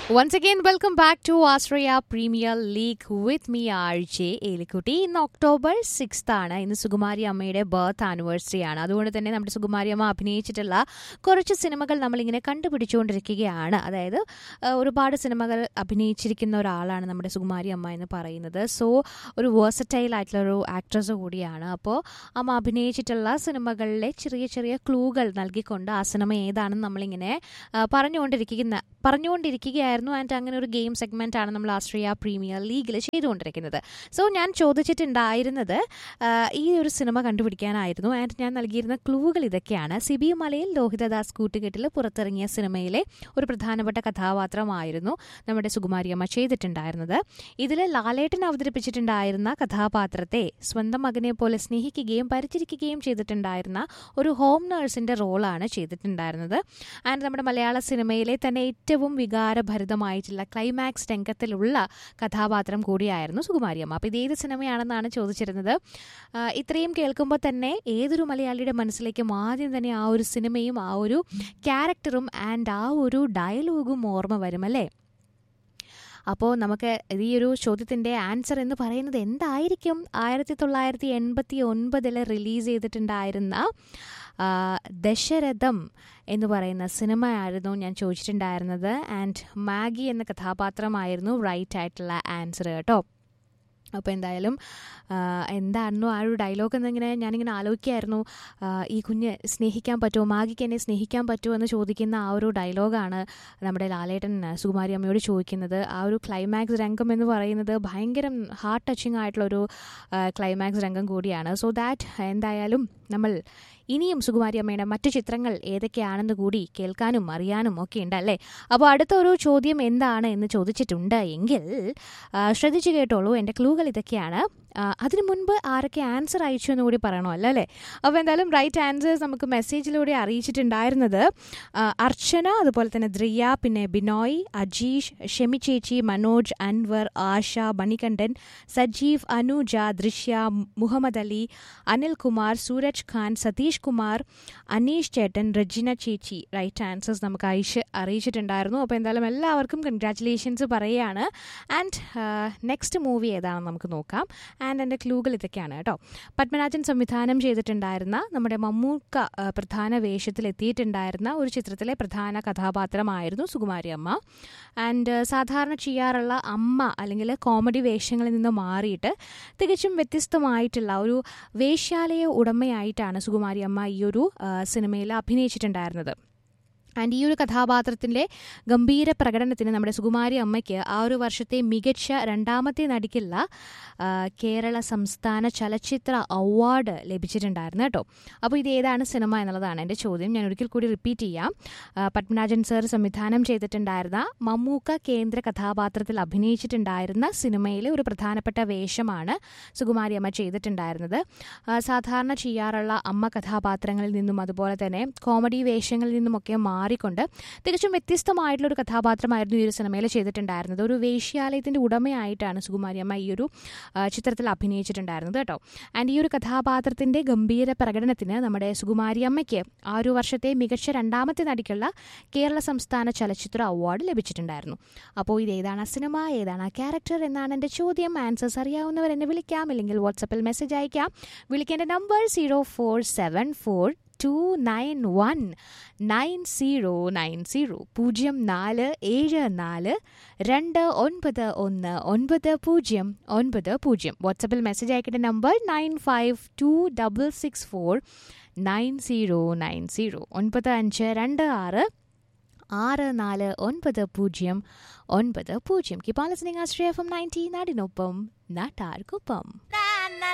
Once again, welcome back to Australia Premier League with me, RJ Elikutty ഇന്ന് October sixth ആണ് ഇന്ന് സുകുമാരി അമ്മയുടെ birth anniversary ആണ് അതുകൊണ്ട് തന്നെ നമ്മുടെ സുകുമാരി അമ്മ അഭിനയിച്ചിട്ടുള്ള കുറച്ച് സിനിമകൾ നമ്മളിങ്ങനെ കണ്ടുപിടിച്ചുകൊണ്ടിരിക്കുകയാണ് അതായത് ആ, ഒരുപാട് സിനിമകൾ അഭിനയിച്ചിരിക്കുന്ന ഒരാളാണ് നമ്മുടെ സുകുമാരി അമ്മ എന്ന് പറയുന്നത് സോ ഒരു വേഴ്സറ്റൈൽ ആയിട്ടുള്ള ഒരു ആക്ട്രസ് കൂടിയാണ് അപ്പോൾ അമ്മ അഭിനയിച്ചിട്ടുള്ള സിനിമകളിലെ ചെറിയ ചെറിയ ക്ലൂകൾ നൽകിക്കൊണ്ട് ആ സിനിമ ഏതാണെന്ന് നമ്മളിങ്ങനെ ആ, പറഞ്ഞുകൊണ്ടിരിക്കുന്ന പറഞ്ഞുകൊണ്ടിരിക്കുകയായിരുന്നു ആൻഡ് അങ്ങനെ ഒരു ഗെയിം സെഗ്മെന്റ് ആണ് നമ്മൾ ആസ്ട്രിയ പ്രീമിയർ ലീഗിൽ ചെയ്തുകൊണ്ടിരിക്കുന്നത് സോ ഞാൻ ചോദിച്ചിട്ടുണ്ടായിരുന്നത് ആ, ഈ ഒരു സിനിമ കണ്ടുപിടിക്കാനായിരുന്നു ആൻഡ് ഞാൻ നൽകിയിരുന്ന ക്ലൂകൾ ഇതൊക്കെയാണ് സിബി മലയിൽ ലോഹിതദാസ് കൂട്ടുകെട്ടിൽ പുറത്തിറങ്ങിയ സിനിമയിലെ ഒരു പ്രധാനപ്പെട്ട കഥാപാത്രമായിരുന്നു നമ്മുടെ സുകുമാരിയമ്മ ചെയ്തിട്ടുണ്ടായിരുന്നത് ഇതിൽ ലാലേട്ടൻ അവതരിപ്പിച്ചിട്ടുണ്ടായിരുന്ന കഥാപാത്രത്തെ സ്വന്തം മകനെ പോലെ സ്നേഹിക്കുകയും പരിചരിക്കുകയും ചെയ്തിട്ടുണ്ടായിരുന്ന ഒരു ഹോം നഴ്സിന്റെ റോളാണ് ചെയ്തിട്ടുണ്ടായിരുന്നത് ആൻഡ് നമ്മുടെ മലയാള സിനിമയിലെ തന്നെ ഏറ്റവും വികാരഭരിതമായിട്ടുള്ള ക്ലൈമാക്സ് രംഗത്തിലുള്ള കഥാപാത്രം കൂടിയായിരുന്നു സുകുമാരിയമ്മ അപ്പോൾ ഇത് ഏത് സിനിമയാണെന്നാണ് ചോദിച്ചിരുന്നത് ആ, ഇത്രയും കേൾക്കുമ്പോൾ തന്നെ ഏതൊരു മലയാളിയുടെ മനസ്സിലേക്കും ആദ്യം തന്നെ ആ ഒരു സിനിമയും ആ ഒരു ക്യാരക്ടറും ആൻഡ് ആ ഒരു ഡയലോഗും ഓർമ്മ വരും അല്ലേ അപ്പോൾ നമുക്ക് ഈ ഒരു ചോദ്യത്തിൻ്റെ ആൻസർ എന്ന് പറയുന്നത് എന്തായിരിക്കും ആയിരത്തി തൊള്ളായിരത്തി എൺപത്തി ഒൻപതിൽ റിലീസ് ചെയ്തിട്ടുണ്ടായിരുന്ന ആ, ദശരഥം എന്ന് പറയുന്ന സിനിമയായിരുന്നു ഞാൻ ചോദിച്ചിട്ടുണ്ടായിരുന്നത് ആൻഡ് മാഗി എന്ന കഥാപാത്രമായിരുന്നു റൈറ്റ് ആയിട്ടുള്ള ആൻസർ കേട്ടോ അപ്പോൾ എന്തായാലും ആ, എന്തായിരുന്നു ആ ഒരു ഡയലോഗ് എന്നിങ്ങനെ ഞാനിങ്ങനെ ആലോചിക്കായിരുന്നു ആ, ഈ കുഞ്ഞ് സ്നേഹിക്കാൻ പറ്റുമോ മാഗിക്ക് എന്നെ സ്നേഹിക്കാൻ പറ്റുമോ എന്ന് ചോദിക്കുന്ന ആ ഒരു ഡയലോഗാണ് നമ്മുടെ ലാലേട്ടൻ സുകുമാരി അമ്മയോട് ചോദിക്കുന്നത് ആ ഒരു ക്ലൈമാക്സ് രംഗം എന്ന് പറയുന്നത് ഭയങ്കര ഹാർട്ട് ടച്ചിങ് ആയിട്ടുള്ളൊരു ക്ലൈമാക്സ് രംഗം കൂടിയാണ് സോ ദാറ്റ് എന്തായാലും നമ്മൾ ഇനിയും സുകുമാരി അമ്മയുടെ മറ്റു ചിത്രങ്ങൾ ഏതൊക്കെയാണെന്ന് കൂടി കേൾക്കാനും അറിയാനും ഒക്കെ ഉണ്ടല്ലേ അപ്പോൾ അടുത്ത ഒരു ചോദ്യം എന്താണ് എന്ന് ചോദിച്ചിട്ടുണ്ട് എങ്കിൽ ആ, ശ്രദ്ധിച്ചു കേട്ടോളൂ എൻ്റെ ക്ലൂകൾ ഇതൊക്കെയാണ് ആ, അതിനു മുൻപ് ആരൊക്കെ ആൻസർ അയച്ചു എന്ന് കൂടി പറയണമല്ലോ അല്ലേ അപ്പോൾ എന്തായാലും റൈറ്റ് ആൻസേഴ്സ് നമുക്ക് മെസ്സേജിലൂടെ അറിയിച്ചിട്ടുണ്ടായിരുന്നത് ആ, അർച്ചന അതുപോലെ തന്നെ ദ്രിയ പിന്നെ ബിനോയ് അജീഷ് ഷെമി ചേച്ചി മനോജ് അൻവർ ആശ മണികണ്ഠൻ സജീവ് അനുജ ദൃശ്യ മുഹമ്മദ് അലി അനിൽകുമാർ സൂരജ് ഖാൻ സതീഷ് കുമാർ അനീഷ് ചേട്ടൻ റജിന ചേച്ചി റൈറ്റ് ആൻസേഴ്സ് നമുക്ക് അയച്ച് അറിയിച്ചിട്ടുണ്ടായിരുന്നു അപ്പോൾ എന്തായാലും എല്ലാവർക്കും കൺഗ്രാറ്റുലേഷൻസ് പറയുകയാണ് ആൻഡ് നെക്സ്റ്റ് മൂവി ഏതാണെന്ന് നമുക്ക് നോക്കാം ആൻഡ് എൻ്റെ ക്ലൂകൾ ഇതൊക്കെയാണ് കേട്ടോ പത്മരാജൻ സംവിധാനം ചെയ്തിട്ടുണ്ടായിരുന്ന നമ്മുടെ മമ്മൂക്ക ആ, പ്രധാന വേഷത്തിൽ എത്തിയിട്ടുണ്ടായിരുന്ന ഒരു ചിത്രത്തിലെ പ്രധാന കഥാപാത്രമായിരുന്നു സുകുമാരി അമ്മ ആൻഡ് സാധാരണ ചെയ്യാറുള്ള അമ്മ അല്ലെങ്കിൽ കോമഡി വേഷങ്ങളിൽ നിന്ന് മാറിയിട്ട് തികച്ചും വ്യത്യസ്തമായിട്ടുള്ള ഒരു വേശ്യാലയ ഉടമയായിട്ടാണ് സുകുമാരി അമ്മ ഈ ഒരു ആ, സിനിമയിൽ അഭിനയിച്ചിട്ടുണ്ടായിരുന്നത് ആൻഡ് ഈ ഒരു കഥാപാത്രത്തിൻ്റെ ഗംഭീര പ്രകടനത്തിന് നമ്മുടെ സുകുമാരി അമ്മയ്ക്ക് ആ ഒരു വർഷത്തെ മികച്ച രണ്ടാമത്തെ നടിക്കുള്ള ആ, കേരള സംസ്ഥാന ചലച്ചിത്ര അവാർഡ് ലഭിച്ചിട്ടുണ്ടായിരുന്നു കേട്ടോ അപ്പോൾ ഇത് ഏതാണ് സിനിമ എന്നുള്ളതാണ് എൻ്റെ ചോദ്യം ഞാൻ ഒരിക്കൽ കൂടി റിപ്പീറ്റ് ചെയ്യാം ആ, പത്മനാഭൻ സർ സംവിധാനം ചെയ്തിട്ടുണ്ടായിരുന്ന മമ്മൂക്ക കേന്ദ്ര കഥാപാത്രത്തിൽ അഭിനയിച്ചിട്ടുണ്ടായിരുന്ന സിനിമയിലെ ഒരു പ്രധാനപ്പെട്ട വേഷമാണ് സുകുമാരി അമ്മ ചെയ്തിട്ടുണ്ടായിരുന്നത് ആ, സാധാരണ ചെയ്യാറുള്ള അമ്മ കഥാപാത്രങ്ങളിൽ നിന്നും അതുപോലെ തന്നെ കോമഡി വേഷങ്ങളിൽ നിന്നുമൊക്കെ മാറിക്കൊണ്ട് തികച്ചും വ്യത്യസ്തമായിട്ടുള്ള ഒരു കഥാപാത്രമായിരുന്നു ഈ ഒരു സിനിമയിൽ ചെയ്തിട്ടുണ്ടായിരുന്നത് ഒരു വേശ്യാലയത്തിന്റെ ഉടമയായിട്ടാണ് സുകുമാരി അമ്മ ഈ ഒരു ആ, ചിത്രത്തിൽ അഭിനയിച്ചിട്ടുണ്ടായിരുന്നത് കേട്ടോ ആൻഡ് ഈ ഒരു കഥാപാത്രത്തിന്റെ ഗംഭീര പ്രകടനത്തിന് നമ്മുടെ സുകുമാരി അമ്മയ്ക്ക് ആ ഒരു വർഷത്തെ മികച്ച രണ്ടാമത്തെ നടിക്കുള്ള കേരള സംസ്ഥാന ചലച്ചിത്ര അവാർഡ് ലഭിച്ചിട്ടുണ്ടായിരുന്നു അപ്പോൾ ഇത് ഏതാണ് ആ സിനിമ ഏതാണ് ആ ക്യാരക്ടർ എന്നാണ് എൻ്റെ ചോദ്യം ആൻസേഴ്സ് അറിയാവുന്നവർ എന്നെ വിളിക്കാം അല്ലെങ്കിൽ വാട്സപ്പിൽ മെസ്സേജ് അയക്കാം വിളിക്കേണ്ട number zero four seven four two nine one nine zero nine zero പൂജ്യം നാല് ഏഴ് നാല് രണ്ട് ഒൻപത് ഒന്ന് ഒൻപത് പൂജ്യം ഒൻപത് പൂജ്യം വാട്സപ്പിൽ മെസ്സേജ് അയക്കേണ്ട number nine five two double six four nine zero nine zero ഒൻപത് അഞ്ച് രണ്ട് ആറ് ആറ് നാല് ഒൻപത് പൂജ്യം ഒൻപത് പൂജ്യം കിപ്പാലസിനിങ് ആശ്രയ എഫ് എം നയൻറ്റി നാടിനൊപ്പം നാട്ടാർക്കൊപ്പം